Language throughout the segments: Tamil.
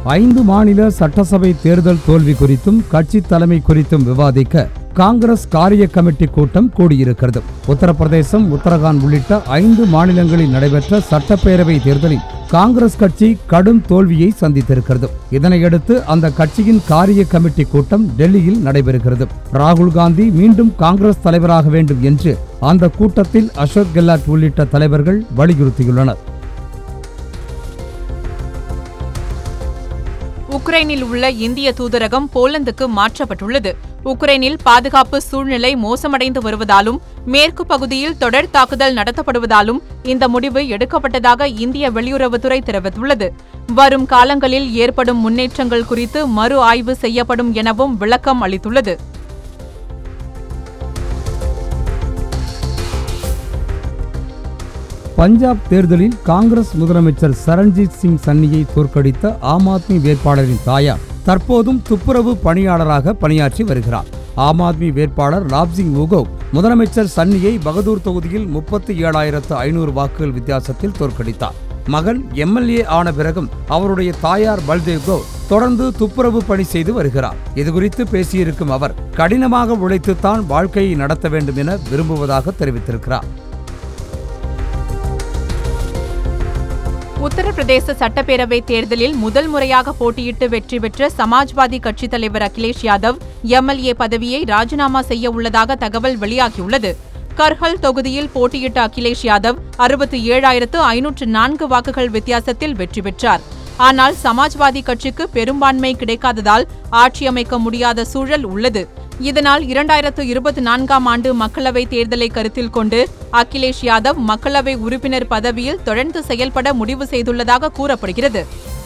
ஐந்து மாநில சட்டசபை தேர்தல் தோல்வி குறித்தும் கட்சி தலைமை குறித்தும் விவாதிக்க காங்கிரஸ் காரிய கமிட்டி கூட்டம் கூடியிருக்கிறது உத்தரப்பிரதேசம் உத்தரகாண்ட் உள்ளிட்ட ஐந்து மாநிலங்களில் நடைபெற்ற சட்டப்பேரவை தேர்தலில் காங்கிரஸ் கட்சி கடும் தோல்வியை சந்தித்திருக்கிறது இதனையடுத்து அந்த கட்சியின் காரிய கமிட்டி கூட்டம் டெல்லியில் நடைபெறுகிறது ராகுல் காந்தி மீண்டும் காங்கிரஸ் தலைவராக வேண்டும் என்று அந்த கூட்டத்தில் அசோக் கெல்லாட் உள்ளிட்ட தலைவர்கள் வலியுறுத்தியுள்ளனர் உக்ரைனில் உள்ள இந்திய தூதரகம் போலந்துக்கு மாற்றப்பட்டுள்ளது உக்ரைனில் பாதுகாப்பு சூழ்நிலை மோசமடைந்து வருவதாலும் மேற்கு பகுதியில் தொடர் தாக்குதல் நடத்தப்படுவதாலும் இந்த முடிவு எடுக்கப்பட்டதாக இந்திய வெளியுறவுத்துறை தெரிவித்துள்ளது வரும் காலங்களில் ஏற்படும் முன்னேற்றங்கள் குறித்து மறு ஆய்வு செய்யப்படும் எனவும் விளக்கம் அளித்துள்ளது பஞ்சாப் தேர்தலில் காங்கிரஸ் முதலமைச்சர் சரண்ஜித் சிங் சன்னியை தோற்கடித்த ஆம் ஆத்மி வேட்பாளரின் தாயார் தற்போதும் துப்புரவு பணியாளராக பணியாற்றி வருகிறார் ஆம் ஆத்மி வேட்பாளர் ராப்சிங் முகோக் முதலமைச்சர் சன்னியை பகதூர் தொகுதியில் முப்பத்தி ஏழாயிரத்து ஐநூறு வாக்குகள் வித்தியாசத்தில் தோற்கடித்தார் மகன் எம்எல்ஏ ஆன பிறகும் அவருடைய தாயார் பல்தேவ் கவுர் தொடர்ந்து துப்புரவு பணி செய்து வருகிறார் இதுகுறித்து பேசியிருக்கும் அவர் கடினமாக உழைத்துத்தான் வாழ்க்கையை நடத்த வேண்டும் என விரும்புவதாக தெரிவித்திருக்கிறார் உத்தரப்பிரதேச சட்டப்பேரவை தேர்தலில் முதல் முறையாக போட்டியிட்டு வெற்றி பெற்ற சமாஜ்வாதி கட்சித் தலைவர் அகிலேஷ் யாதவ் எம்எல்ஏ பதவியை ராஜினாமா செய்ய உள்ளதாக தகவல் வெளியாகியுள்ளது கர்ஹல் தொகுதியில் போட்டியிட்ட அகிலேஷ் யாதவ் அறுபத்தி ஏழாயிரத்து ஐநூற்று நான்கு வாக்குகள் வித்தியாசத்தில் வெற்றி பெற்றார் ஆனால் சமாஜ்வாதி கட்சிக்கு பெரும்பான்மை கிடைக்காததால் ஆட்சி அமைக்க முடியாத சூழல் உள்ளது இதனால் இரண்டாயிரத்து இருபத்தி நான்காம் ஆண்டு மக்களவைத் தேர்தலை கருத்தில் கொண்டு அகிலேஷ் யாதவ் மக்களவை உறுப்பினர் பதவியில் தொடர்ந்து செயல்பட முடிவு செய்துள்ளதாக கூறப்படுகிறது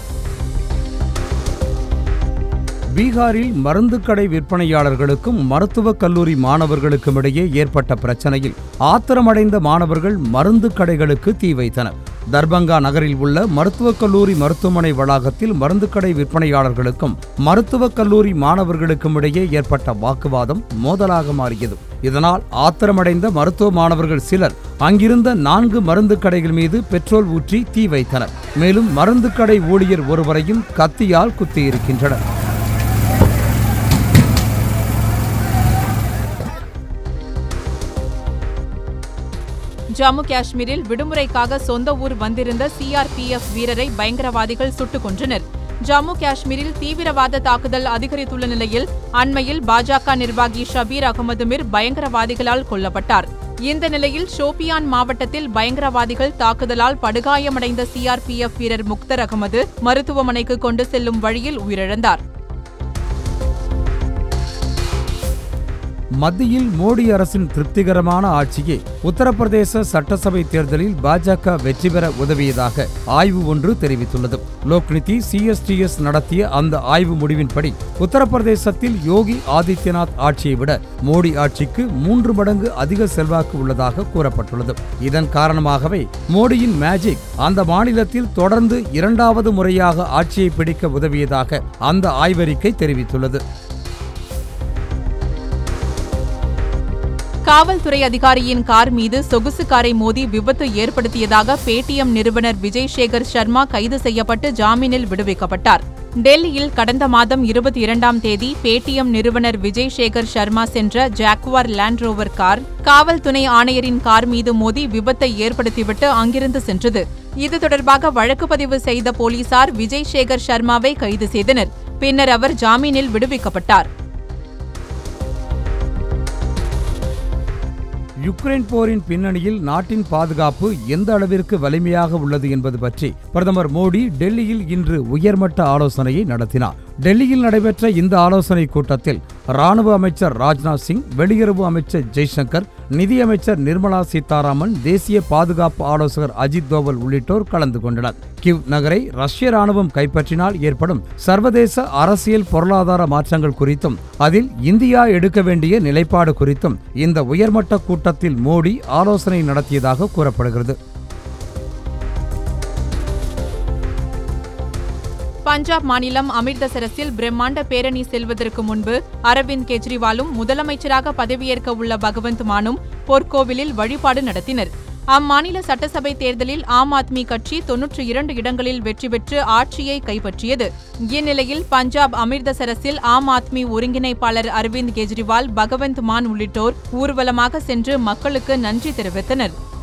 பீகாரில் மருந்து கடை விற்பனையாளர்களுக்கும் மருத்துவக் கல்லூரி மாணவர்களுக்கும் இடையே ஏற்பட்ட பிரச்சனையில் ஆத்திரமடைந்த மாணவர்கள் மருந்து கடைகளுக்கு தீ வைத்தனர் தர்பங்கா நகரில் உள்ள மருத்துவக் கல்லூரி மருத்துவமனை வளாகத்தில் மருந்து கடை விற்பனையாளர்களுக்கும் மருத்துவக் கல்லூரி மாணவர்களுக்கும் இடையே ஏற்பட்ட வாக்குவாதம் மோதலாக மாறியது இதனால் ஆத்திரமடைந்த மருத்துவ மாணவர்கள் சிலர் அங்கிருந்த நான்கு மருந்து கடைகள் மீது பெட்ரோல் ஊற்றி தீ வைத்தனர் மேலும் மருந்து கடை ஊழியர் ஒருவரையும் கத்தியால் குத்தியிருக்கின்றனர் ஜம்மு காஷ்மீரில் விடுமுறைக்காக சொந்த ஊர் வந்திருந்த சிஆர்பிஎஃப் வீரரை பயங்கரவாதிகள் சுட்டுக் கொன்றனர் ஜம்மு காஷ்மீரில் தீவிரவாத தாக்குதல் அதிகரித்துள்ள நிலையில் அண்மையில் பாஜக நிர்வாகி ஷபீர் அகமது மிர் பயங்கரவாதிகளால் கொல்லப்பட்டார் இந்த நிலையில் ஷோபியான் மாவட்டத்தில் பயங்கரவாதிகள் தாக்குதலால் படுகாயமடைந்த சிஆர்பிஎஃப் வீரர் முக்தர் அகமது மருத்துவமனைக்கு கொண்டு செல்லும் வழியில் உயிரிழந்தார் மத்தியில் மோடி அரசின் திருப்திகரமான ஆட்சியே உத்தரப்பிரதேச சட்டசபை தேர்தலில் பாஜக வெற்றி பெற உதவியதாக ஆய்வு ஒன்று தெரிவித்துள்ளது லோக்நிதி சிஎஸ்டிஎஸ் நடத்திய அந்த ஆய்வு முடிவின்படி உத்தரப்பிரதேசத்தில் யோகி ஆதித்யநாத் ஆட்சியை விட மோடி ஆட்சிக்கு மூன்று மடங்கு அதிக செல்வாக்கு உள்ளதாக கூறப்பட்டுள்ளது இதன் காரணமாகவே மோடியின் மேஜிக் அந்த மாநிலத்தில் தொடர்ந்து இரண்டாவது முறையாக ஆட்சியை பிடிக்க உதவியதாக அந்த ஆய்வறிக்கை தெரிவித்துள்ளது காவல்துறை அதிகாரியின் கார் மீது சொகுசு காரை மோதி விபத்து ஏற்படுத்தியதாக பேடிஎம் நிறுவனர் விஜய் சேகர் சர்மா கைது செய்யப்பட்டு ஜாமீனில் விடுவிக்கப்பட்டார் டெல்லியில் கடந்த மாதம் இருபத்தி இரண்டாம் தேதி பேடிஎம் நிறுவனர் விஜய் சேகர் சர்மா சென்ற ஜாக்குவார் லேண்ட் ரோவர் கார் காவல் துணை ஆணையரின் கார் மீது மோதி விபத்தை ஏற்படுத்திவிட்டு அங்கிருந்து சென்றது இது தொடர்பாக வழக்கு பதிவு செய்த போலீசார் விஜய் சேகர் சர்மாவை கைது செய்தனர் பின்னர் அவர் ஜாமீனில் விடுவிக்கப்பட்டார் யுக்ரைன் போரின் பின்னணியில் நாட்டின் பாதுகாப்பு எந்த அளவிற்கு வலிமையாக உள்ளது என்பது பற்றி பிரதமர் மோடி டெல்லியில் இன்று உயர்மட்ட ஆலோசனையை நடத்தினார் டெல்லியில் நடைபெற்ற இந்த ஆலோசனை கூட்டத்தில் ராணுவ அமைச்சர் ராஜ்நாத் சிங் வெளியுறவு அமைச்சர் ஜெய்சங்கர் நிதியமைச்சர் நிர்மலா சீதாராமன் தேசிய பாதுகாப்பு ஆலோசகர் அஜித் தோவல் உள்ளிட்டோர் கலந்து கொண்டனர் கிவ் நகரை ரஷ்ய ராணுவம் கைப்பற்றினால் ஏற்படும் சர்வதேச அரசியல் பொருளாதார மாற்றங்கள் குறித்தும் அதில் இந்தியா எடுக்க வேண்டிய நிலைப்பாடு குறித்தும் இந்த உயர்மட்ட கூட்டத்தில் மோடி ஆலோசனை நடத்தியதாக கூறப்படுகிறது பஞ்சாப் மாநிலம் அமிர்தசரஸில் பிரம்மாண்ட பேரணி செல்வதற்கு முன்பு அரவிந்த் கெஜ்ரிவாலும் முதலமைச்சராக பதவியேற்க உள்ள பகவந்த் மானும் பொற்கோவிலில் வழிபாடு நடத்தினர் அம்மாநில சட்டசபை தேர்தலில் ஆம் ஆத்மி கட்சி தொன்னூற்றி இரண்டு இடங்களில் வெற்றி பெற்று ஆட்சியை கைப்பற்றியது இந்நிலையில் பஞ்சாப் அமிர்தசரஸில் ஆம் ஆத்மி ஒருங்கிணைப்பாளர் அரவிந்த் கெஜ்ரிவால் பகவந்த் மான் உள்ளிட்டோர் ஊர்வலமாக சென்று மக்களுக்கு நன்றி தெரிவித்தனர்